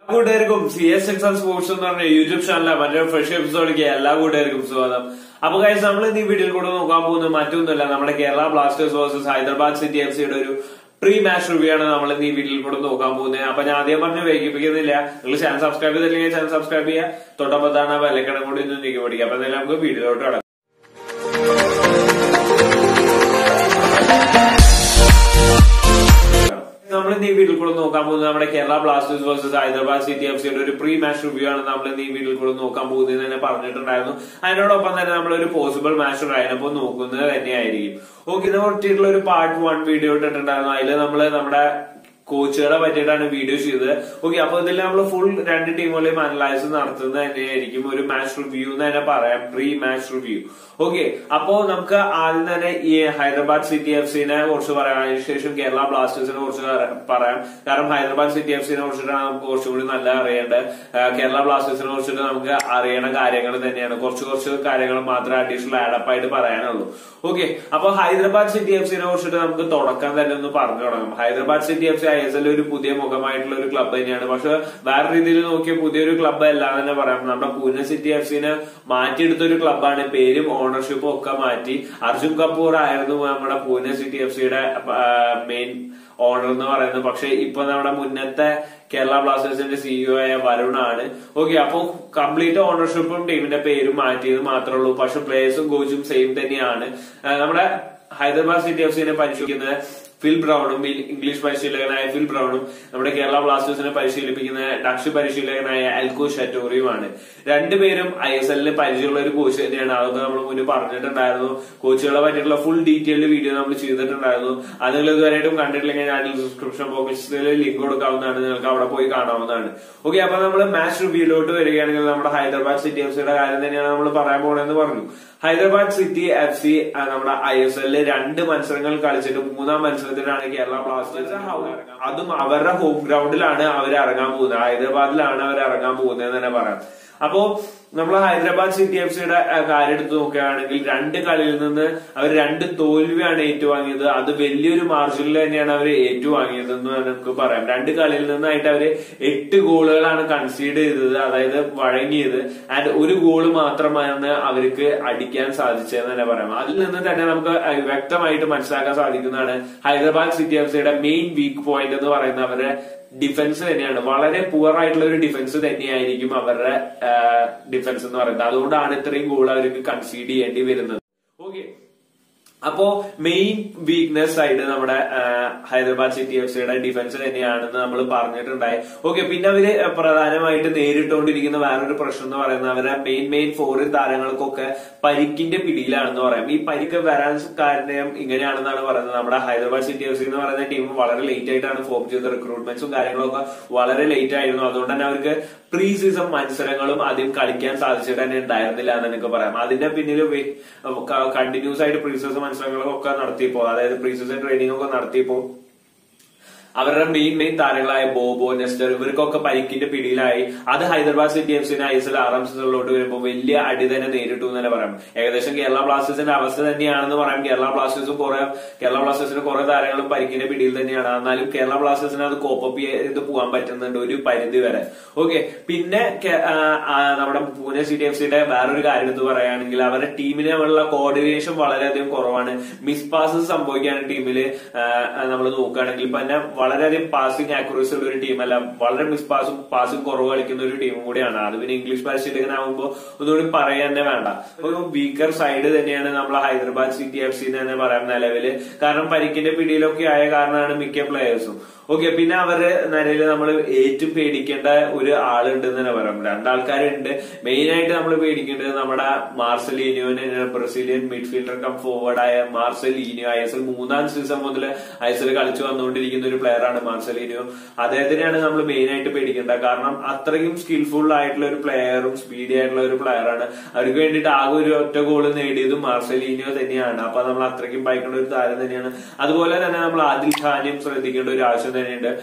കൂട്ടുകാർക്കും C S X sports എന്ന് പറഞ്ഞ യൂട്യൂബ് ചാനലിലെ മറ്റൊരു ഫ്രഷ് എപ്പിസോഡിലേക്ക് എല്ലാ കൂട്ടുകാർക്കും സ്വാഗതം അപ്പൊ കഴിച്ച് നമ്മൾ ഇന്ന് ഈ വീഡിയോയിൽ കൂടെ നോക്കാൻ പോകുന്നത് മറ്റൊന്നുമല്ല നമ്മുടെ Kerala Blasters versus Hyderabad city F സിയുടെ ഒരു പ്രീ മാച്ച് റിവ്യൂ ആണ് നമ്മൾ ഇന്ന് ഈ വീഡിയോയിൽ കൂടെ നോക്കാൻ പോകുന്നത് അപ്പൊ ഞാൻ ആദ്യം പറഞ്ഞ് വൈകിപ്പിക്കുന്നില്ല നിങ്ങൾ ചാനൽ സബ്സ്ക്രൈബ് ചെയ്തില്ലെങ്കിൽ ചാനൽ സബ്സ്ക്രൈബ് ചെയ്യുക തൊട്ടപ്പത്താണ് വിലക്കടം കൂടി ഇന്ന് നീക്കി പഠിക്കുക അപ്പൊ എന്തായാലും നമുക്ക് വീഡിയോയിലോട്ട് കടക്കാം നമ്മൾ ഇന്ന് ഈ വീഡിയോയിൽ കൂടെ നോക്കാൻ പോകുന്നത് നമ്മുടെ Kerala Blasters versus Hyderabad city F സിയുടെ ഒരു പ്രീ മാച്ച് റിവ്യൂ ആണ് നമ്മൾ ഇന്ന് ഈ വീഡിയോയിൽ കൂടെ നോക്കാൻ പോകുന്നത് എന്ന് തന്നെ പറഞ്ഞിട്ടുണ്ടായിരുന്നു അതിനോടൊപ്പം തന്നെ നമ്മൾ ഒരു പോസിബിൾ മാച്ച് ലൈനപ്പ് നോക്കുന്നത് തന്നെയായിരിക്കും ഓക്കെ ഇതിനെ പറ്റിയിട്ടുള്ള ഒരു പാർട്ട് വൺ വീഡിയോ ഇട്ടിട്ടുണ്ടായിരുന്നു അതിൽ നമ്മൾ നമ്മുടെ കോച്ചുകളെ പറ്റിയിട്ടാണ് വീഡിയോ ചെയ്തത് ഓക്കെ അപ്പൊ ഇതിൽ നമ്മൾ ഫുൾ രണ്ട് ടീമുകളെയും അനലൈസ് നടത്തുന്നത് തന്നെയായിരിക്കും ഒരു മാച്ച് റിവ്യൂ എന്ന് തന്നെ പറയാം പ്രീ മാച്ച് റിവ്യൂ ഓക്കെ അപ്പോ നമുക്ക് ആദ്യം തന്നെ ഈ ഹൈദരാബാദ് സിറ്റി എഫ് സിനെ കുറിച്ച് പറയാം അതിനുശേഷം കേരള ബ്ലാസ്റ്റേഴ്സിനെ കുറിച്ച് പറയാം കാരണം ഹൈദരാബാദ് സിറ്റി എഫ് സിനെ കുറിച്ചിട്ടാണ് നമുക്ക് കുറച്ചുകൂടി നല്ല അറിയേണ്ടത് കേരള ബ്ലാസ്റ്റേഴ്സിനെ കുറിച്ചിട്ട് നമുക്ക് അറിയണ കാര്യങ്ങൾ തന്നെയാണ് കുറച്ച് കുറച്ച് കാര്യങ്ങൾ മാത്രമേ അഡീഷണൽ ആഡപ്പ് ആയിട്ട് പറയാനുള്ളൂ ഓക്കെ അപ്പൊ ഹൈദരാബാദ് സിറ്റി എഫ് സിനെ കുറിച്ചിട്ട് നമുക്ക് തുടക്കം തന്നെ ഒന്ന് പറഞ്ഞു തുടങ്ങാം Hyderabad city F C I S L ഒരു പുതിയ മുഖമായിട്ടുള്ള ഒരു ക്ലബ്ബ് തന്നെയാണ് പക്ഷെ വേറെ രീതിയിൽ നോക്കിയ പുതിയൊരു ക്ലബ്ബ് അല്ല എന്ന് തന്നെ പറയാം നമ്മുടെ പൂനെ സിറ്റി എഫ് സിനെ മാറ്റിയെടുത്ത ഒരു ക്ലബ്ബാണ് പേരും ഓണർഷിപ്പും ഒക്കെ മാറ്റി അർജുൻ കപൂർ ആയിരുന്നു നമ്മുടെ പൂനെ സിറ്റി എഫ് സിയുടെ മെയിൻ ഓണർ എന്ന് പറയുന്നത് പക്ഷെ ഇപ്പൊ നമ്മുടെ മുന്നത്തെ കേരള ബ്ലാസ്റ്റേഴ്സിന്റെ സിഇഒ ആയ വരുണാണ് ഓക്കെ അപ്പൊ കംപ്ലീറ്റ് ഓണർഷിപ്പും ടീമിന്റെ പേരും മാറ്റിയത് മാത്രമേ ഉള്ളൂ പക്ഷെ പ്ലേയേഴ്സും കോച്ചും സെയിം തന്നെയാണ് നമ്മുടെ ഹൈദരാബാദ് സിറ്റി എഫ് സിനെ പരിശോധിക്കുന്നത് ഫിൽ ബ്രൗണും ഇംഗ്ലീഷ് പരിശീലകനായ ഫിൽ ബ്രൗണും നമ്മുടെ കേരള ബ്ലാസ്റ്റേഴ്സിനെ പരിശീലിപ്പിക്കുന്ന ഡച്ച് പരിശീലകനായ അൽകോ ഷറ്റോറിയുമാണ് രണ്ടുപേരും ഐ എസ് എല്ലിന് പരിചയമുള്ള ഒരു കോച്ച് തന്നെയാണ് അതൊക്കെ നമ്മൾ മുന്നേ പറഞ്ഞിട്ടുണ്ടായിരുന്നു കോച്ചുകളെ പറ്റിയിട്ടുള്ള ഫുൾ ഡീറ്റെയിൽഡ് വീഡിയോ നമ്മൾ ചെയ്തിട്ടുണ്ടായിരുന്നു അത് നിങ്ങൾ ഇതുവരെയായിട്ടും കണ്ടിട്ടില്ലെങ്കിൽ ഞാൻ ഡിസ്ക്രിപ്ഷൻ ബോക്സിൽ ലിങ്ക് കൊടുക്കാവുന്നതാണ് നിങ്ങൾക്ക് അവിടെ പോയി കാണാവുന്നതാണ് ഓക്കെ അപ്പൊ നമ്മൾ മാച്ച് റിവ്യൂലോട്ട് വരികയാണെങ്കിൽ നമ്മുടെ ഹൈദരാബാദ് സിറ്റി എഫ് സിയുടെ കാര്യം തന്നെയാണ് നമ്മൾ പറയാൻ പോണെന്ന് പറഞ്ഞു ഹൈദരാബാദ് സിറ്റി എഫ് സി നമ്മുടെ ഐ എസ് എല്ലിൽ രണ്ട് മത്സരങ്ങൾ കളിച്ചിട്ട് മൂന്നാം മത്സരത്തിനാണ് കേരള ബ്ലാസ്റ്റേഴ്സ് അതും അവരുടെ ഹോം ഗ്രൗണ്ടിലാണ് അവർ ഇറങ്ങാൻ പോകുന്നത് ഹൈദരാബാദിലാണ് അവർ ഇറങ്ങാൻ പോകുന്നത് തന്നെ പറയാം അപ്പോ നമ്മൾ ഹൈദരാബാദ് സിറ്റി എഫ് സിയുടെ കാര്യം എടുത്ത് നോക്കുകയാണെങ്കിൽ രണ്ട് കളിയിൽ നിന്ന് അവർ രണ്ട് തോൽവിയാണ് ഏറ്റുവാങ്ങിയത് അത് വലിയൊരു മാർജിനിൽ തന്നെയാണ് അവർ ഏറ്റുവാങ്ങിയത് എന്ന് നമുക്ക് പറയാം രണ്ട് കളിയിൽ നിന്നായിട്ട് അവര് എട്ട് ഗോളുകളാണ് കൺസീഡ് ചെയ്തത് അതായത് വഴങ്ങിയത് ആൻഡ് ഒരു ഗോള് മാത്രമാണ് അവർക്ക് അടിക്കാൻ സാധിച്ചതെന്ന് തന്നെ പറയാം അതിൽ നിന്ന് തന്നെ നമുക്ക് വ്യക്തമായിട്ട് മനസ്സിലാക്കാൻ സാധിക്കുന്നതാണ് ഹൈദരാബാദ് സിറ്റി എഫ് സിയുടെ മെയിൻ വീക്ക് പോയിന്റ് എന്ന് പറയുന്നത് അവരുടെ ഡിഫൻസ് തന്നെയാണ് വളരെ പുവർ ആയിട്ടുള്ള ഒരു ഡിഫൻസ് തന്നെയായിരിക്കും അവരുടെ ഡിഫൻസ് എന്ന് പറയുന്നത് അതുകൊണ്ടാണ് ഇത്രയും ഗോൾ അവർക്ക് കൺസീഡ് ചെയ്യേണ്ടി വരുന്നത് ഓക്കെ അപ്പോ മെയിൻ വീക്ക്നെസ് ആയിട്ട് നമ്മുടെ ഹൈദരാബാദ് സിറ്റി എഫ് സിയുടെ ഡിഫൻസ് തന്നെയാണെന്ന് നമ്മൾ പറഞ്ഞിട്ടുണ്ടായി ഓക്കെ പിന്നെ അവര് പ്രധാനമായിട്ട് നേരിട്ടുകൊണ്ടിരിക്കുന്ന വേറൊരു പ്രശ്നം എന്ന് പറയുന്നത് അവരുടെ മെയിൻ മെയിൻ ഫോറിൻ താരങ്ങൾക്കൊക്കെ പരിക്കിന്റെ പിടിയിലാണെന്ന് പറയാം ഈ പരിക്ക് വരാൻ കാരണം ഇങ്ങനെയാണെന്നാണ് പറയുന്നത് നമ്മുടെ ഹൈദരാബാദ് സിറ്റി എഫ് സി എന്ന് പറയുന്ന ടീം വളരെ ലേറ്റ് ആയിട്ടാണ് ഫോം ചെയ്ത റിക്രൂട്ട്മെന്റ്സും കാര്യങ്ങളൊക്കെ വളരെ ലേറ്റ് ആയിരുന്നു അതുകൊണ്ട് തന്നെ അവർക്ക് പ്രീ സീസൺ മത്സരങ്ങളും ആദ്യം കളിക്കാൻ സാധിച്ചിട്ട് തന്നെ ഉണ്ടായിരുന്നില്ല എന്ന് എനിക്ക് പറയാം അതിന്റെ പിന്നിൽ കണ്ടിന്യൂസ് ആയിട്ട് പ്രീ സീസൺ മത്സരങ്ങളൊക്കെ നടത്തിയപ്പോ അതായത് പ്രീ സീസൺ ട്രെയിനിങ് ഒക്കെ നടത്തിയപ്പോ അവരുടെ മെയിൻ മെയിൻ താരങ്ങളായ ബോബോ നെസ്റ്റർ ഇവർക്കൊക്കെ പരിക്കിന്റെ പിടിയിലായി അത് ഹൈദരാബാദ് സിറ്റി എഫ് സിന് ഐ എസ് എൽ ആറാം സീസണിലോട്ട് വരുമ്പോൾ വലിയ അടി തന്നെ നേരിട്ടു എന്ന് തന്നെ പറയാം ഏകദേശം കേരള ബ്ലാസ്റ്റേഴ്സിന്റെ അവസ്ഥ തന്നെയാണെന്ന് പറയാം കേരള ബ്ലാസ്റ്റേഴ്സും കുറെ കേരള ബ്ലാസ്റ്റേഴ്സിന് കുറെ താരങ്ങളും പരിക്കിന്റെ പിടിയിൽ തന്നെയാണ് എന്നാലും കേരള ബ്ലാസ്റ്റേഴ്സിന് അത് കോപ്പപ്പ് ചെയ്ത് പോകാൻ പറ്റുന്നുണ്ട് ഒരു പരിധി വരെ ഓക്കെ പിന്നെ നമ്മുടെ പൂനെ സിറ്റി എഫ് സിയുടെ വേറൊരു കാര്യം എടുത്ത് പറയുകയാണെങ്കിൽ അവരുടെ ടീമിനെ തമ്മിലുള്ള കോർഡിനേഷൻ വളരെയധികം കുറവാണ് മിസ് പാസസ് സംഭവിക്കുകയാണ് ടീമിൽ നമ്മൾ നോക്കുകയാണെങ്കിൽ പിന്നെ വളരെയധികം പാസിംഗ് ആക്യുറസി ഉള്ള ഒരു ടീമല്ല വളരെ മിസ് പാസും പാസിംഗ് കുറവ് കളിക്കുന്ന ഒരു ടീമും കൂടിയാണ് അത് പിന്നെ ഇംഗ്ലീഷ് പരിശീലകനാകുമ്പോൾ ഒന്നുകൂടി പറയാൻ തന്നെ വേണ്ട ഒരു വീക്കർ സൈഡ് തന്നെയാണ് നമ്മൾ ഹൈദരാബാദ് സിറ്റി എഫ് സി തന്നെ പറയാം നിലവില് കാരണം പരിക്കിന്റെ പിടിയിലൊക്കെ ആയ കാരണമാണ് മിക്ക പ്ലേയേഴ്സും ഓക്കെ പിന്നെ അവര് നിലയിൽ നമ്മൾ ഏറ്റവും പേടിക്കേണ്ട ഒരു ആളുണ്ട് എന്ന് തന്നെ പറയാം രണ്ടാൾക്കാരുണ്ട് മെയിൻ ആയിട്ട് നമ്മൾ പേടിക്കേണ്ടത് നമ്മുടെ മാർസലീനിയോനെ ബ്രസീലിയൻ മിഡ്ഫീൽഡർ കം ഫോർവേഡ് ആയ മാർസലീനിയോ ഐ എസ് എൽ മൂന്നാം സീസൺ മുതൽ ഐ എസ് എൽ കളിച്ചു വന്നുകൊണ്ടിരിക്കുന്ന ഒരു പ്ലെയർ ആണ് മാർസലീനിയോ അദ്ദേഹത്തിനെയാണ് നമ്മൾ മെയിൻ ആയിട്ട് പേടിക്കേണ്ടത് കാരണം അത്രയും സ്കിൽഫുൾ ആയിട്ടുള്ള ഒരു പ്ലെയറും സ്പീഡി ആയിട്ടുള്ള ഒരു പ്ലെയർ ആണ് അവർക്ക് വേണ്ടിയിട്ട് ആകെ ഒരു ഒറ്റ ഗോൾ നേടിയതും മാർസലീനിയോ തന്നെയാണ് അപ്പൊ നമ്മൾ അത്രയ്ക്കും ഭയക്കേണ്ട ഒരു താരം തന്നെയാണ് അതുപോലെ തന്നെ നമ്മൾ ആദിൽ ഖാനെയും ശ്രദ്ധിക്കേണ്ട ഒരു ആവശ്യം തന്നെയുണ്ട്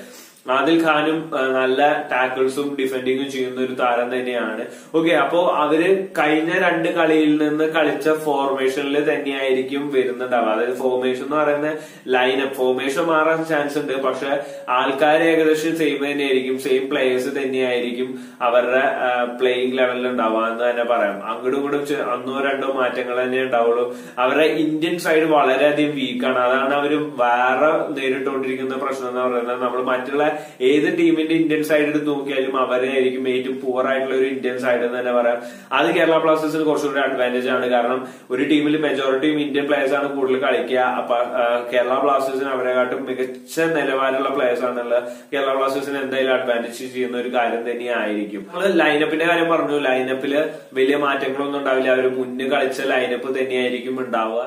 ആദിൽ ഖാനും ആ, നല്ല ടാക്കിൾസും ഡിഫെൻഡിങ്ങും ചെയ്യുന്ന ഒരു താരം തന്നെയാണ് ഓക്കെ അപ്പോ അവര് കഴിഞ്ഞ രണ്ട് കളിയിൽ നിന്ന് കളിച്ച ഫോർമേഷനിൽ തന്നെയായിരിക്കും വരുന്നുണ്ടാവുക അതായത് ഫോർമേഷൻ എന്ന് പറയുന്ന ലൈനപ്പ് ഫോർമേഷൻ മാറാൻ ചാൻസ് ഉണ്ട് പക്ഷെ ആൾക്കാർ ഏകദേശം സെയിം തന്നെയായിരിക്കും സെയിം പ്ലേയേഴ്സ് തന്നെയായിരിക്കും അവരുടെ പ്ലേയിങ് ലെവലിൽ ഉണ്ടാവുക എന്ന് തന്നെ പറയാം അങ്ങോട്ടും ഇങ്ങോട്ടും ചെ- ഒന്നോ രണ്ടോ മാറ്റങ്ങൾ തന്നെ ഉണ്ടാവുള്ളൂ അവരുടെ ഇന്ത്യൻ സൈഡ് വളരെയധികം വീക്കാണ് അതാണ് അവർ വേറെ നേരിട്ടുകൊണ്ടിരിക്കുന്ന പ്രശ്നം എന്ന് പറയുന്നത് നമ്മൾ മറ്റുള്ള ഏത് ടീമിന്റെ ഇന്ത്യൻ സൈഡ് എടുത്ത് നോക്കിയാലും അവരായിരിക്കും ഏറ്റവും പൂർ ആയിട്ടുള്ള ഒരു ഇന്ത്യൻ സൈഡ് എന്ന് തന്നെ പറയാം അത് കേരള ബ്ലാസ്റ്റേഴ്സിന് കുറച്ചുകൂടി അഡ്വാൻറ്റേജ് ആണ് കാരണം ഒരു ടീമിൽ മെജോറിറ്റിയും ഇന്ത്യൻ പ്ലേയേഴ്സ് ആണ് കൂടുതൽ കളിക്കുക അപ്പൊ ആ, കേരള ബ്ലാസ്റ്റേഴ്സിന് അവരെക്കാട്ടും മികച്ച നിലവാരമുള്ള പ്ലേയേഴ്സ് ആണുള്ളത് കേരള ബ്ലാസ്റ്റേഴ്സിന് എന്തായാലും അഡ്വാൻറ്റേജ് ചെയ്യുന്ന ഒരു കാര്യം തന്നെയായിരിക്കും നമ്മൾ ലൈനപ്പിന്റെ കാര്യം പറഞ്ഞു ലൈനപ്പില് വലിയ മാറ്റങ്ങളൊന്നും ഉണ്ടാവില്ല അവർ മുന്നേ കളിച്ച ലൈനപ്പ് തന്നെയായിരിക്കും ഉണ്ടാവുക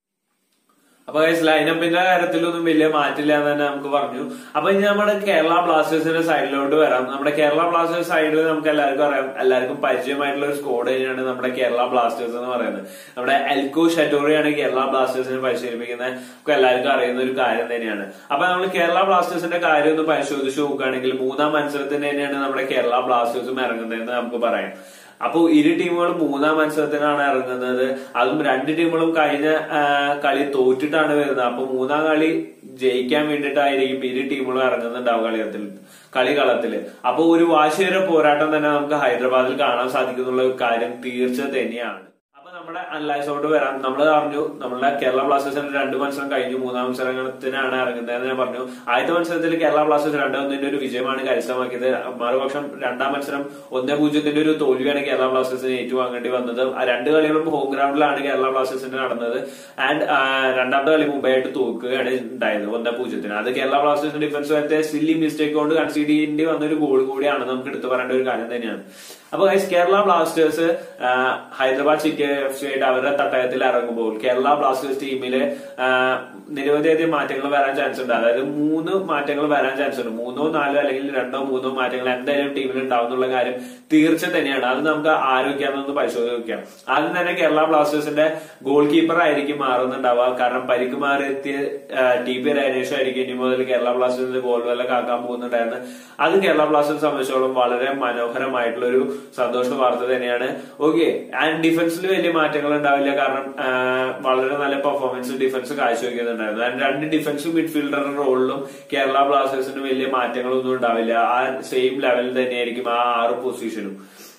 അപ്പൊ ലൈനപ്പിന്റെ കാര്യത്തിലൊന്നും വലിയ മാറ്റില്ല എന്ന് തന്നെ നമുക്ക് പറഞ്ഞു അപ്പൊ ഇനി നമ്മുടെ കേരള ബ്ലാസ്റ്റേഴ്സിന്റെ സൈഡിലോട്ട് വരാം നമ്മുടെ കേരള ബ്ലാസ്റ്റേഴ്സ് സൈഡിൽ നമുക്ക് എല്ലാവർക്കും അറിയാം എല്ലാവർക്കും പരിചയമായിട്ടുള്ള ഒരു സ്കോഡ് തന്നെയാണ് നമ്മുടെ കേരള ബ്ലാസ്റ്റേഴ്സ് എന്ന് പറയുന്നത് നമ്മുടെ എൽക്കോ ഷറ്റോറിയാണ് കേരള ബ്ലാസ്റ്റേഴ്സിനെ പരിശീലിപ്പിക്കുന്നത് നമുക്ക് എല്ലാവർക്കും അറിയുന്ന ഒരു കാര്യം തന്നെയാണ് അപ്പൊ നമ്മൾ കേരള ബ്ലാസ്റ്റേഴ്സിന്റെ കാര്യം ഒന്ന് പരിശോധിച്ച് നോക്കുകയാണെങ്കിൽ മൂന്നാം മത്സരത്തിന് തന്നെയാണ് നമ്മുടെ കേരള ബ്ലാസ്റ്റേഴ്സും ഇറങ്ങുന്നതെന്ന് നമുക്ക് പറയാം അപ്പോ ഇരു ടീമുകളും മൂന്നാം മത്സരത്തിനാണ് ഇറങ്ങുന്നത് അതും രണ്ട് ടീമുകളും കഴിഞ്ഞ ആ, കളി തോറ്റിട്ടാണ് വരുന്നത് അപ്പൊ മൂന്നാം കളി ജയിക്കാൻ വേണ്ടിയിട്ടായിരിക്കും ഇരു ടീമുകളും ഇറങ്ങുന്നുണ്ടാവും കളിയത്തിൽ കളികളത്തില് അപ്പൊ ഒരു വാശിയേറെ പോരാട്ടം തന്നെ നമുക്ക് ഹൈദരാബാദിൽ കാണാൻ സാധിക്കുന്നുള്ള ഒരു കാര്യം തീർച്ച തന്നെയാണ് അപ്പൊ നമ്മുടെ അനലൈസോട്ട് വരാം നമ്മൾ പറഞ്ഞു നമ്മുടെ കേരള ബ്ലാസ്റ്റേഴ്സിന്റെ രണ്ട് മത്സരം കഴിഞ്ഞു മൂന്നാം മത്സരത്തിനാണ് ഇറങ്ങുന്നത് ഞാൻ പറഞ്ഞു ആദ്യത്തെ മത്സരത്തിൽ കേരള ബ്ലാസ്റ്റേഴ്സ് രണ്ടേ ഒന്നിന്റെ ഒരു വിജയമാണ് കരസ്ഥമാക്കിയത് മറുപക്ഷം രണ്ടാം മത്സരം ഒന്നേ പൂജ്യത്തിന്റെ ഒരു തോൽവിയാണ് കേരള ബ്ലാസ്റ്റേഴ്സിന് ഏറ്റുവാങ്ങേണ്ടി വന്നത് ആ രണ്ട് കളികളും ഹോം ഗ്രൗണ്ടിലാണ് കേരള ബ്ലാസ്റ്റേഴ്സിന് നടന്നത് ആൻഡ് രണ്ടാമത്തെ കളി മുംബൈയായിട്ട് തോക്കുകയാണ് ഉണ്ടായത് ഒന്നേ പൂജ്യത്തിന് അത് കേരള ബ്ലാസ്റ്റേഴ്സിന്റെ ഡിഫൻസ് വരത്തെ സില്ലി മിസ്റ്റേക്ക് കൊണ്ട് കൺസീഡ് ചെയ്യേണ്ടി വന്ന ഒരു ഗോൾ കൂടിയാണ് നമുക്ക് എടുത്തു പറയേണ്ട ഒരു കാര്യം തന്നെയാണ് അപ്പൊ ഗൈസ് കേരള ബ്ലാസ്റ്റേഴ്സ് ആ, ഹൈദരാബാദ് സിറ്റി എഫ് സി ആയിട്ട് അവരുടെ തട്ടകത്തിൽ ഇറങ്ങുമ്പോൾ കേരള ബ്ലാസ്റ്റേഴ്സ് ടീമില് ആ, നിരവധി അധികം മാറ്റങ്ങൾ വരാൻ ചാൻസ് ഉണ്ട് അതായത് മൂന്ന് മാറ്റങ്ങൾ വരാൻ ചാൻസ് ഉണ്ട് മൂന്നോ നാലോ അല്ലെങ്കിൽ രണ്ടോ മൂന്നോ മാറ്റങ്ങൾ എന്തായാലും ടീമിൽ ഉണ്ടാവും എന്നുള്ള കാര്യം തീർച്ച തന്നെയാണ് അത് നമുക്ക് ആരോഗ്യാമെന്ന് പരിശോധിക്കാം ആദ്യം തന്നെ കേരള ബ്ലാസ്റ്റേഴ്സിന്റെ ഗോൾ കീപ്പർ ആയിരിക്കും മാറുന്നുണ്ടാവുക കാരണം പരിക്ക് മാറിയെത്തിയ ടി പി രനേഷ് ആയിരിക്കും ഇനി മുതൽ കേരള ബ്ലാസ്റ്റേഴ്സിന്റെ ഗോൾ വല്ല കാക്കാൻ പോകുന്നുണ്ടായിരുന്നു അത് കേരള ബ്ലാസ്റ്റേഴ്സ് സംബന്ധിച്ചോളം വളരെ മനോഹരമായിട്ടുള്ള ഒരു സന്തോഷ വാർത്ത തന്നെയാണ് ഓക്കെ ആൻഡ് ഡിഫൻസിൽ വലിയ മാറ്റങ്ങൾ ഉണ്ടാവില്ല കാരണം ആ, വളരെ നല്ല പെർഫോമൻസ് ഡിഫൻസ് കാഴ്ചവെക്കുന്നുണ്ടായിരുന്നു ആൻഡ് രണ്ട് ഡിഫൻസ് മിഡ്ഫീൽഡറുടെ റോളിലും കേരള ബ്ലാസ്റ്റേഴ്സിന് വലിയ മാറ്റങ്ങളൊന്നും ഉണ്ടാവില്ല ആ സെയിം ലെവലിൽ തന്നെയായിരിക്കും ആ ആറ് പൊസിഷനും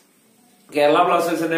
കേരള ബ്ലാസ്റ്റേഴ്സിന്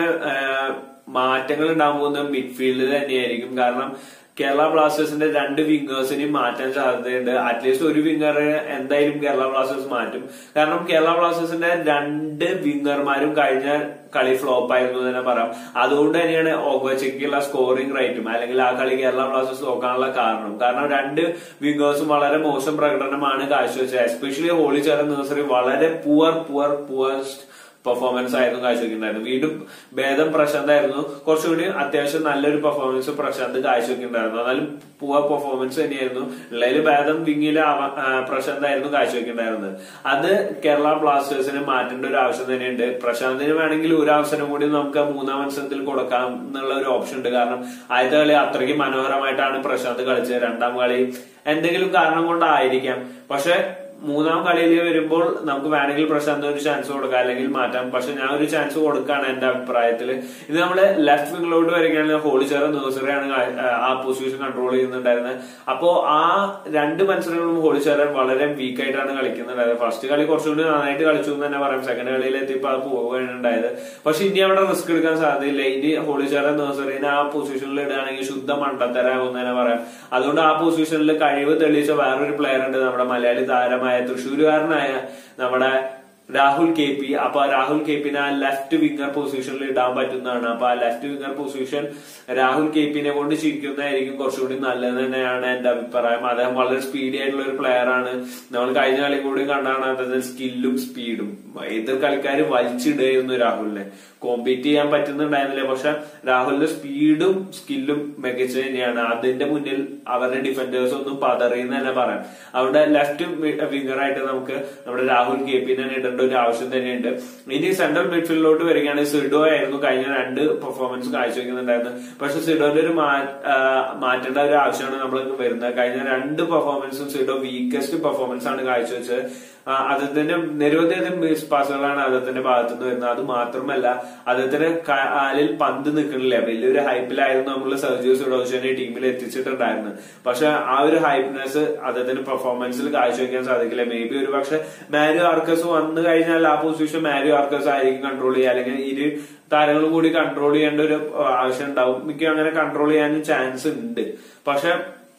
മാറ്റങ്ങൾ ഉണ്ടാകാൻ പോകുന്നത് മിഡ്ഫീൽഡിൽ തന്നെയായിരിക്കും കാരണം കേരള ബ്ലാസ്റ്റേഴ്സിന്റെ രണ്ട് വിംഗേഴ്സിനെയും മാറ്റാൻ സാധ്യതയുണ്ട് അറ്റ്ലീസ്റ്റ് ഒരു വിംഗർ എന്തായാലും കേരള ബ്ലാസ്റ്റേഴ്സ് മാറ്റും കാരണം കേരള ബ്ലാസ്റ്റേഴ്സിന്റെ രണ്ട് വിംഗർമാരും കഴിഞ്ഞ കളി ഫ്ലോപ്പ് ആയിരുന്നു എന്ന് തന്നെ പറയാം അതുകൊണ്ട് തന്നെയാണ് ഓഗോച്ചയ്ക്കുള്ള സ്കോറിംഗ് റേറ്റും അല്ലെങ്കിൽ ആ കളി കേരള ബ്ലാസ്റ്റേഴ്സ് നോക്കാനുള്ള കാരണം കാരണം രണ്ട് വിംഗേഴ്സും വളരെ മോശം പ്രകടനമാണ് കാഴ്ചവെച്ചത് എസ്പെഷ്യലി ഹോളി ചേർന്ന നഴ്സറി വളരെ പുവർ പുവർ പുവർസ്റ്റ് പെർഫോമൻസ് ആയിരുന്നു കാഴ്ചവെക്കുന്നുണ്ടായിരുന്നു വീണ്ടും ഭേദം പ്രശാന്ത് ആയിരുന്നു കുറച്ചുകൂടി അത്യാവശ്യം നല്ലൊരു പെർഫോമൻസ് പ്രശാന്ത് കാഴ്ചവെക്കുന്നുണ്ടായിരുന്നു എന്നാലും പൂവ പെർഫോമൻസ് തന്നെയായിരുന്നു ഉള്ളതിൽ ഭേദം വിങ്ങിലെ അവ- ആ, പ്രശാന്ത് ആയിരുന്നു കാഴ്ചവെക്കുന്നുണ്ടായിരുന്നത് അത് കേരള ബ്ലാസ്റ്റേഴ്സിന് മാറ്റേണ്ട ഒരു ആവശ്യം തന്നെയുണ്ട് പ്രശാന്തിന് വേണമെങ്കിൽ ഒരു അവസരം കൂടി നമുക്ക് ആ മൂന്നാം മത്സരത്തിൽ കൊടുക്കാം എന്നുള്ള ഒരു ഓപ്ഷൻ ഉണ്ട് കാരണം ആദ്യത്തെ കളി അത്രയ്ക്ക് മനോഹരമായിട്ടാണ് പ്രശാന്ത് കളിച്ചത് രണ്ടാം കളി എന്തെങ്കിലും കാരണം കൊണ്ടായിരിക്കാം പക്ഷെ മൂന്നാം കളിയിൽ വരുമ്പോൾ നമുക്ക് വേണമെങ്കിൽ പ്രശാന്ത് ഒരു ചാൻസ് കൊടുക്കാം അല്ലെങ്കിൽ മാറ്റാം പക്ഷെ ഞാൻ ഒരു ചാൻസ് കൊടുക്കാണ് എന്റെ അഭിപ്രായത്തിൽ ഇത് നമ്മള് ലെഫ്റ്റ് വിങ്ങിലോട്ട് വരികയാണെങ്കിൽ ഹോളിച്ചേറ നഴ്സറിയാണ് ആ പൊസിഷൻ കൺട്രോൾ ചെയ്യുന്നുണ്ടായിരുന്നത് അപ്പോ ആ രണ്ട് മത്സരങ്ങളും ഹോളിച്ചേരൻ വളരെ വീക്ക് ആയിട്ടാണ് കളിക്കുന്നുണ്ടായത് ഫസ്റ്റ് കളി കുറച്ചുകൂടി നന്നായിട്ട് കളിച്ചു എന്ന് തന്നെ പറയാം സെക്കൻഡ് കളിയിൽ എത്തിയപ്പോൾ അത് പോവുകയാണ് ഉണ്ടായത് പക്ഷെ ഇനി അവിടെ റിസ്ക് എടുക്കാൻ സാധ്യതയില്ല ഇനി ഹോളിച്ചേറ നഴ്സറിനെ ആ പൊസിഷനിൽ ഇടുകയാണെങ്കിൽ ശുദ്ധ മണ്ടത്തരാകും എന്ന് തന്നെ പറയാം അതുകൊണ്ട് ആ പൊസിഷനിൽ കഴിവ് തെളിയിച്ച വേറൊരു പ്ലെയർ ഉണ്ട് നമ്മുടെ മലയാളി താരമായ തൃശ്ശൂരുകാരനായ നമ്മുടെ രാഹുൽ കെ പി അപ്പൊ ആ രാഹുൽ കെ പിനെ ആ ലെഫ്റ്റ് വിങ്ങർ പൊസിഷനിൽ ഇടാൻ പറ്റുന്നതാണ് അപ്പൊ ആ left winger position Rahul K പിനെ കൊണ്ട് ചിരിക്കുന്നതായിരിക്കും കുറച്ചുകൂടി നല്ലത് തന്നെയാണ് എന്റെ അഭിപ്രായം അദ്ദേഹം വളരെ സ്പീഡി ആയിട്ടുള്ള ഒരു പ്ലെയർ ആണ് നമ്മൾ കഴിഞ്ഞ കളി കൂടി കണ്ടാണ് അദ്ദേഹത്തിന് സ്കില്ലും സ്പീഡും എതിർ കളിക്കാർ വലിച്ചിടുകയായിരുന്നു രാഹുലിനെ കോമ്പീറ്റ് ചെയ്യാൻ പറ്റുന്നുണ്ടായിരുന്നില്ല പക്ഷെ രാഹുലിന്റെ സ്പീഡും സ്കില്ലും മികച്ച തന്നെയാണ് അതിന്റെ മുന്നിൽ അവരുടെ ഡിഫൻഡേഴ്സ് ഒന്നും പതറിയെന്ന് തന്നെ പറയാം അവിടെ ലെഫ്റ്റ് വിംഗർ ആയിട്ട് നമുക്ക് നമ്മുടെ രാഹുൽ കെ പി തന്നെ ഇടേണ്ട ഒരു ആവശ്യം തന്നെയുണ്ട് ഇനി സെൻട്രൽ മിഡ്ഫീൽഡിലോട്ട് വരികയാണെങ്കിൽ സിഡോ ആയിരുന്നു കഴിഞ്ഞ രണ്ട് പെർഫോമൻസ് കാഴ്ചവെക്കുന്നുണ്ടായിരുന്നത് പക്ഷെ സിഡോന്റെ ഒരു മാ- ആ, മാറ്റേണ്ട ഒരു ആവശ്യമാണ് നമ്മൾ വരുന്നത് കഴിഞ്ഞ രണ്ട് പെർഫോമൻസും സിഡോ വീക്കസ്റ്റ് പെർഫോമൻസ് ആണ് കാഴ്ചവെച്ചത് ആ, അദ്ദേഹത്തിന്റെ നിരവധി അധികം മിസ് പാസുകളാണ് അദ്ദേഹത്തിന്റെ ഭാഗത്തു നിന്ന് വരുന്നത് അത് മാത്രമല്ല അദ്ദേഹത്തിന്റെ കാലിൽ പന്ത് നിൽക്കണില്ല വലിയൊരു ഹൈപ്പിലായിരുന്നു നമ്മൾ സെർജിയോ സുഡോസിനെ ടീമിൽ എത്തിച്ചിട്ടുണ്ടായിരുന്നത് പക്ഷെ ആ ഒരു ഹൈപ്നെസ് അദ്ദേഹത്തിന്റെ പെർഫോമൻസിൽ കാഴ്ചവെക്കാൻ സാധിക്കില്ല മേ ബി ഒരു പക്ഷെ മാരിയോ ആർക്കസ് വന്നു കഴിഞ്ഞാൽ ആ പൊസിഷൻ മാരിയോ ആർക്കസ് ആയിരിക്കും കൺട്രോൾ ചെയ്യുക അല്ലെങ്കിൽ ഇരു താരങ്ങളും കൂടി കൺട്രോൾ ചെയ്യേണ്ട ഒരു ആ, ആവശ്യം ഉണ്ടാവും മിക്ക അങ്ങനെ കൺട്രോൾ ചെയ്യാനും ചാൻസ് ഉണ്ട് പക്ഷെ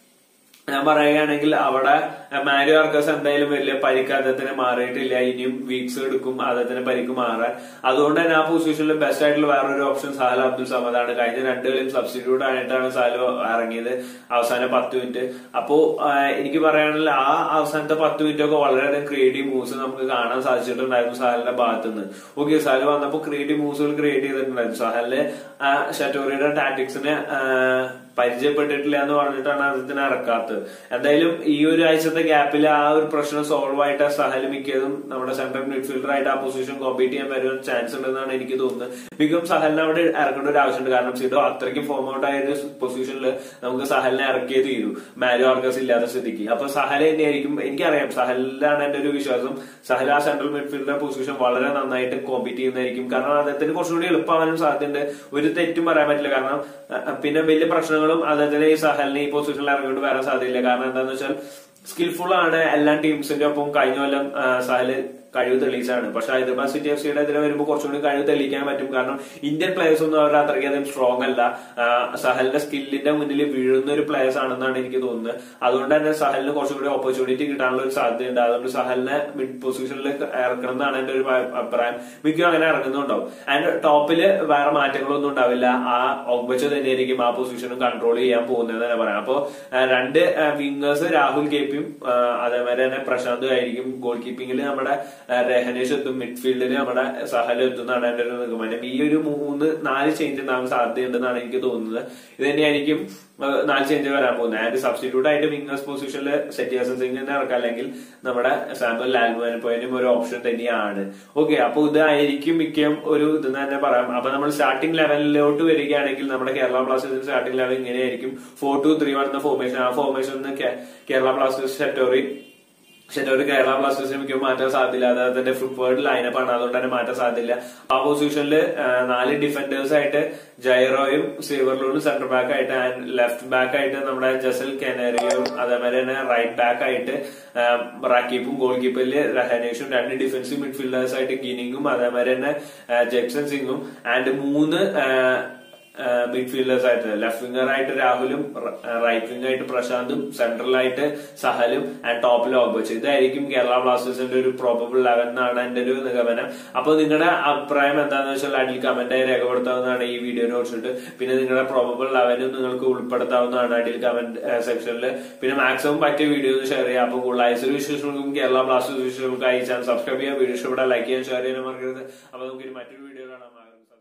ഞാൻ പറയുകയാണെങ്കിൽ അവിടെ മാരിയോ ആർക്കസ് എന്തായാലും വലിയ പരിക്ക് അദ്ദേഹത്തിന് മാറിയിട്ടില്ല ഇനിയും വീക്സ് എടുക്കും അദ്ദേഹത്തിന് പരിക്ക് മാറാൻ അതുകൊണ്ട് തന്നെ ആ പൊസിഷനിൽ ബെസ്റ്റ് ആയിട്ടുള്ള വേറൊരു ഓപ്ഷൻ സാല അബ്ദുൽ സമദാണ് കഴിഞ്ഞ രണ്ട് കളിയും സബ്സ്റ്റിറ്റ്യൂട്ട് ആയിട്ടാണ് സാലോ ഇറങ്ങിയത് അവസാന പത്ത് മിനിറ്റ് അപ്പോ ആ, എനിക്ക് പറയാനുള്ള ആ അവസാനത്തെ പത്ത് മിനിറ്റ് ഒക്കെ വളരെയധികം ക്രിയേറ്റീവ് മൂവ്സ് നമുക്ക് കാണാൻ സാധിച്ചിട്ടുണ്ടായിരുന്നു സാലിന്റെ ഭാഗത്തുനിന്ന് ഓക്കെ സാല് വന്നപ്പോൾ ക്രിയേറ്റീവ് മൂവ്സുകൾ ക്രിയേറ്റ് ചെയ്തിട്ടുണ്ടായിരുന്നു സാഹലിന്റെ ഷറ്റോറിയുടെ ടാറ്റിക്സിനെ പരിചയപ്പെട്ടിട്ടില്ല എന്ന് പറഞ്ഞിട്ടാണ് അദ്ദേഹത്തിന് ഇറക്കാത്തത് എന്തായാലും ഈ ഒരു ആഴ്ചത്തെ ഗ്യാപ്പിൽ ആ ഒരു പ്രശ്നം സോൾവ് ആയിട്ട് സഹൽ മിക്കതും നമ്മുടെ സെൻട്രൽ മിഡ്ഫീൽഡർ ആയിട്ട് ആ പൊസിഷൻ കോമ്പീറ്റ് ചെയ്യാൻ വരുവാൻ ചാൻസ് ഉണ്ടെന്നാണ് എനിക്ക് തോന്നുന്നത് മിക്കം സഹലിനെ അവിടെ ഇറക്കേണ്ട ഒരു ആവശ്യമുണ്ട് കാരണം സിഡോ അത്രയ്ക്കും ഫോം ഔട്ട് ആയ ഒരു പൊസിഷനിൽ നമുക്ക് സഹലിനെ ഇറക്കിയേ തീരൂ മാരോ ആർക്കസ് ഇല്ലാത്ത സ്ഥിതിക്ക് അപ്പൊ സഹൽ തന്നെയായിരിക്കും എനിക്കറിയാം സഹലിലാണ് എന്റെ ഒരു വിശ്വാസം സഹൽ ആ സെൻട്രൽ മിഡ്ഫീൽഡർ പൊസിഷൻ വളരെ നന്നായിട്ട് കോമ്പീറ്റ് ചെയ്യുന്നതായിരിക്കും കാരണം അദ്ദേഹത്തിന് കുറച്ചുകൂടി എളുപ്പമാവാനും സാധ്യതയുണ്ട് ഒരു തെറ്റും പറയാൻ പറ്റില്ല കാരണം അഹ് പിന്നെ വലിയ പ്രശ്നങ്ങളും അദ്ദേഹത്തിന് ഈ സഹലിനെ ഈ പൊസിഷനിൽ ഇറങ്ങിക്കൊണ്ട് വരാൻ സാധ്യതയില്ല കാരണം എന്താണെന്ന് വെച്ചാൽ സ്കിൽഫുൾ ആണ് എല്ലാ ടീംസിന്റെ ഒപ്പം കഴിഞ്ഞ കൊല്ലം ആ, സഹല് കഴിവ് തെളിയിച്ചാണ് പക്ഷെ ഹൈദരാബാദ് സിറ്റി എഫ് സിയുടെ എതിരെ വരുമ്പോൾ കുറച്ചുകൂടി കഴിവ് തെളിയിക്കാൻ പറ്റും കാരണം ഇന്ത്യൻ പ്ലേയേഴ്സ് ഒന്നും അവർ അത്രയ്ക്കധികം സ്ട്രോങ് അല്ല ആ, സഹലിന്റെ സ്കില്ലിന്റെ മുന്നിൽ വീഴുന്ന ഒരു പ്ലേയേഴ്സ് ആണെന്നാണ് എനിക്ക് തോന്നുന്നത് അതുകൊണ്ട് തന്നെ സഹലിന് കുറച്ചുകൂടി ഓപ്പർച്യൂണിറ്റി കിട്ടാനുള്ള ഒരു സാധ്യതയുണ്ട് അതുകൊണ്ട് സഹലിനെ മിഡ് പൊസിഷനിൽ ഇറക്കണം എന്നാണ് എന്റെ ഒരു അഭി- അഭിപ്രായം മിക്ക അങ്ങനെ ഇറങ്ങുന്നുണ്ടാവും ആൻഡ് ടോപ്പില് വേറെ മാറ്റങ്ങളൊന്നും ഉണ്ടാവില്ല ആ ഒബ്ബച്ച് തന്നെയായിരിക്കും ആ പൊസിഷനും കൺട്രോൾ ചെയ്യാൻ പോകുന്നത് തന്നെ പറയാം അപ്പോ ആ, രണ്ട് വിംഗേഴ്സ് രാഹുൽ കെ പിയും അതേമാതിരി തന്നെ പ്രശാന്ത് ആയിരിക്കും ഗോൾ കീപ്പിംഗിൽ നമ്മുടെ ആ, രഹനേഷ് എത്തും മിഡ്ഫീൽഡിൽ നമ്മുടെ സഹൽ എത്തും എന്നാണ് എന്റെ ഒരു നിഗമനം ഈ ഒരു മൂന്ന് നാല് ചേഞ്ച് ഉണ്ടാകാൻ സാധ്യതയുണ്ടെന്നാണ് എനിക്ക് തോന്നുന്നത് ഇത് തന്നെയായിരിക്കും ആ, നാല് ചേഞ്ച് വരാൻ പോകുന്നത് ആൻഡ് സബ്സ്റ്റിറ്റ്യൂട്ട് ആയിട്ട് വിംഗേഴ്സ് പൊസിഷനിൽ സെറ്റിയാസൻ സിംഗിനെ ഇറക്കാം അല്ലെങ്കിൽ നമ്മുടെ സാമുവൽ ലാൽമോനും ഒരു ഓപ്ഷൻ തന്നെയാണ് ഓക്കെ അപ്പൊ ഇതായിരിക്കും മിക്കം ഒരു ഇത് തന്നെ പറയാം അപ്പൊ നമ്മൾ സ്റ്റാർട്ടിംഗ് ലെവലിലോട്ട് വരികയാണെങ്കിൽ നമ്മുടെ കേരള ബ്ലാസ്റ്റേഴ്സിന്റെ സ്റ്റാർട്ടിംഗ് ലെവൽ ഇങ്ങനെയായിരിക്കും ഫോർ ടു ത്രീ വൺ എന്ന ഫോർമേഷൻ ആ formation Kerala Blasters Schattorie Schattorie Kerala ബ്ലാസ്റ്റേഴ്സിന് മിക്ക മാറ്റാൻ സാധ്യത അദ്ദേഹത്തിന്റെ പ്രിഫേർഡ് ലൈനപ്പ് ആണ് അതുകൊണ്ട് തന്നെ മാറ്റാൻ സാധ്യത ആ പൊസിഷനിൽ നാല് ഡിഫൻഡേഴ്സ് ആയിട്ട് ജൈറോയും സീവർലൂണും സെന്റർ ബാക്ക് ആയിട്ട് ആൻഡ് ലെഫ്റ്റ് ബാക്ക് ആയിട്ട് നമ്മുടെ ജസൽ കെനറിയും അതേമാതിരി തന്നെ റൈറ്റ് ബാക്ക് ആയിട്ട് റാക്കീപ്പും ഗോൾ കീപ്പറിൽ രഹനേഷും രണ്ട് ഡിഫൻസീവ് മിഡ്ഫീൽഡേഴ്സ് ആയിട്ട് ഗിനിങ്ങും അതേമാതിരി തന്നെ ജെക്സൺ സിംഗും ആൻഡ് മൂന്ന് മിഡ്ഫീൽഡേഴ്സ് ആയിട്ട് ലെഫ്റ്റ് വിംഗർ ആയിട്ട് രാഹുലും റൈറ്റ് വിംഗ് ആയിട്ട് പ്രശാന്തും സെൻട്രലായിട്ട് സഹലും ആൻഡ് ടോപ്പിൽ ഓബച്ച് ഇതായിരിക്കും കേരള ബ്ലാസ്റ്റേഴ്സിന്റെ ഒരു പ്രോബബിൾ ലെവൻ എന്നാണ് എന്റെ ഒരു നിഗമനം അപ്പൊ നിങ്ങളുടെ അഭിപ്രായം എന്താണെന്ന് വെച്ചാൽ അടിയിൽ കമന്റായി രേഖപ്പെടുത്താവുന്നതാണ് ഈ വീഡിയോനെ കുറിച്ചിട്ട് പിന്നെ നിങ്ങളുടെ പ്രോബബിൾ ലെവനും നിങ്ങൾക്ക് ഉൾപ്പെടുത്താവുന്നതാണ് അടിയിൽ കമന്റ് സെക്ഷനിൽ പിന്നെ മാക്സിമം പറ്റിയ വീഡിയോസ് ഷെയർ ചെയ്യാം അപ്പൊ കൂടുതൽ ഐസൊരു വിശേഷങ്ങൾക്കും കേരള ബ്ലാസ്റ്റേഴ്സ് വിശേഷങ്ങൾക്കായി ചാനൽ സബ്സ്ക്രൈബ് ചെയ്യാം വീഡിയോ ഇഷ്ടപ്പെട്ടാൽ ലൈക്ക് ചെയ്യാൻ ഷെയർ ചെയ്യാൻ മറക്കരുത് അപ്പൊ നമുക്ക് ഇനി മറ്റൊരു വീഡിയോ കാണാം